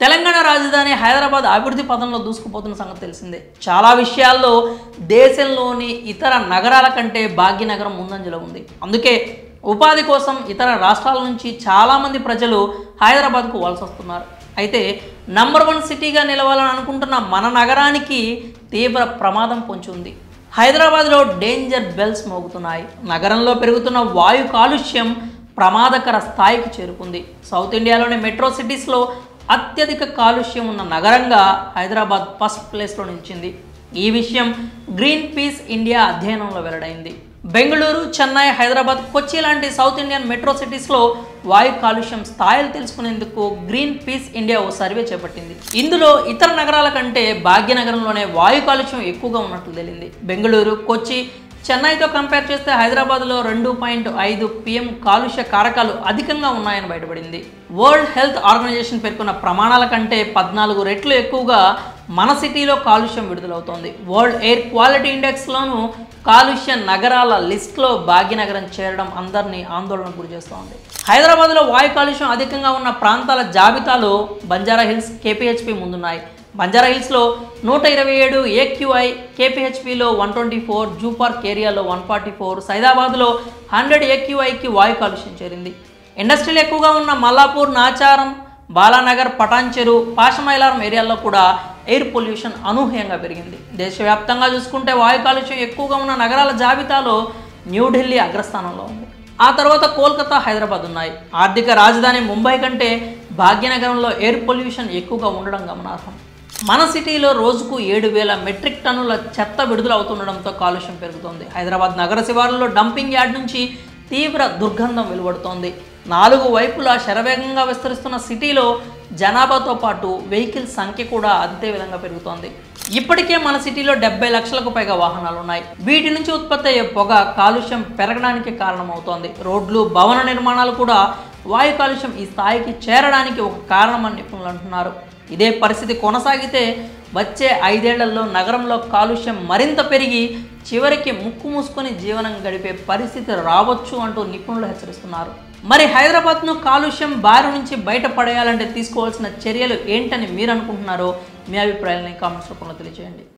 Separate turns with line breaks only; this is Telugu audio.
తెలంగాణ రాజధాని హైదరాబాద్ అభివృద్ధి పదంలో దూసుకుపోతున్న సంగతి తెలిసిందే చాలా విషయాల్లో దేశంలోని ఇతర నగరాల కంటే భాగ్యనగరం ముందంజలో ఉంది అందుకే ఉపాధి కోసం ఇతర రాష్ట్రాల నుంచి చాలామంది ప్రజలు హైదరాబాద్కు వలస వస్తున్నారు అయితే నంబర్ వన్ సిటీగా నిలవాలని అనుకుంటున్న మన నగరానికి తీవ్ర ప్రమాదం పొంచి ఉంది హైదరాబాద్లో డేంజర్ బెల్స్ మోగుతున్నాయి నగరంలో పెరుగుతున్న వాయు కాలుష్యం ప్రమాదకర స్థాయికి చేరుకుంది సౌత్ ఇండియాలోని మెట్రో సిటీస్లో అత్యధిక కాలుష్యం ఉన్న నగరంగా హైదరాబాద్ ఫస్ట్ ప్లేస్లో నిలిచింది ఈ విషయం గ్రీన్ పీస్ ఇండియా అధ్యయనంలో వెల్లడైంది బెంగళూరు చెన్నై హైదరాబాద్ కొచ్చి లాంటి సౌత్ ఇండియన్ మెట్రో సిటీస్లో వాయు కాలుష్యం స్థాయిలు తెలుసుకునేందుకు గ్రీన్ పీస్ ఇండియా ఓ సర్వే చేపట్టింది ఇందులో ఇతర నగరాల కంటే భాగ్యనగరంలోనే వాయు కాలుష్యం ఎక్కువగా ఉన్నట్లు తేలింది బెంగళూరు కొచ్చి చెన్నైతో కంపేర్ చేస్తే హైదరాబాద్లో రెండు పాయింట్ ఐదు పిఎం కాలుష్య కారకాలు అధికంగా ఉన్నాయని బయటపడింది వరల్డ్ హెల్త్ ఆర్గనైజేషన్ పేర్కొన్న ప్రమాణాల కంటే పద్నాలుగు రెట్లు ఎక్కువగా మన సిటీలో కాలుష్యం విడుదలవుతోంది వరల్డ్ ఎయిర్ క్వాలిటీ ఇండెక్స్లోనూ కాలుష్య నగరాల లిస్ట్లో భాగ్యనగరం చేరడం అందరినీ ఆందోళనకు గురిచేస్తోంది హైదరాబాద్లో వాయు కాలుష్యం అధికంగా ఉన్న ప్రాంతాల జాబితాలో బంజారా హిల్స్ కేపీహెచ్పి ముందున్నాయి బంజారా హిల్స్లో నూట ఇరవై ఏడు ఏక్యూఐ కేపీహెచ్పిలో one twenty four zoo park ఏరియాలో వన్ ఫార్టీ ఫోర్ సైదాబాద్లో హండ్రెడ్ ఏక్యూఐకి వాయు కాలుష్యం చేరింది ఇండస్ట్రీలు ఎక్కువగా ఉన్న మల్లాపూర్ నాచారం బాలానగర్ పటాన్చెరు పాషమైలారం ఏరియాల్లో కూడా ఎయిర్ పొల్యూషన్ అనూహ్యంగా పెరిగింది దేశవ్యాప్తంగా చూసుకుంటే వాయు కాలుష్యం ఎక్కువగా ఉన్న నగరాల జాబితాలో న్యూఢిల్లీ అగ్రస్థానంలో ఉంది ఆ తర్వాత కోల్కతా హైదరాబాద్ ఉన్నాయి ఆర్థిక రాజధాని ముంబై కంటే భాగ్యనగరంలో ఎయిర్ పొల్యూషన్ ఎక్కువగా ఉండడం గమనార్హం మన సిటీలో రోజుకు ఏడు వేల మెట్రిక్ టన్నుల చెత్త విడుదల అవుతుండడంతో కాలుష్యం పెరుగుతోంది హైదరాబాద్ నగర శివారులో డంపింగ్ యార్డ్ నుంచి తీవ్ర దుర్గంధం వెలువడుతోంది నాలుగు వైపులా శరవేగంగా విస్తరిస్తున్న సిటీలో జనాభాతో పాటు వెహికల్ సంఖ్య కూడా అంతే విధంగా పెరుగుతోంది ఇప్పటికే మన సిటీలో డెబ్బై లక్షలకు పైగా వాహనాలు ఉన్నాయి వీటి నుంచి ఉత్పత్తి అయ్యే పొగ కాలుష్యం పెరగడానికి కారణమవుతోంది రోడ్లు భవన నిర్మాణాలు కూడా వాయు కాలుష్యం ఈ స్థాయికి చేరడానికి ఒక కారణమని నిపుణులు అంటున్నారు ఇదే పరిస్థితి కొనసాగితే వచ్చే ఐదేళ్లలో నగరంలో కాలుష్యం మరింత పెరిగి చివరికి ముక్కు మూసుకొని జీవనం గడిపే పరిస్థితి రావచ్చు అంటూ నిపుణులు హెచ్చరిస్తున్నారు మరి హైదరాబాద్ను కాలుష్యం బారి నుంచి బయటపడేయాలంటే తీసుకోవాల్సిన చర్యలు ఏంటని మీరు అనుకుంటున్నారో మీ అభిప్రాయాలని కామెంట్స్ రూపంలో తెలియజేయండి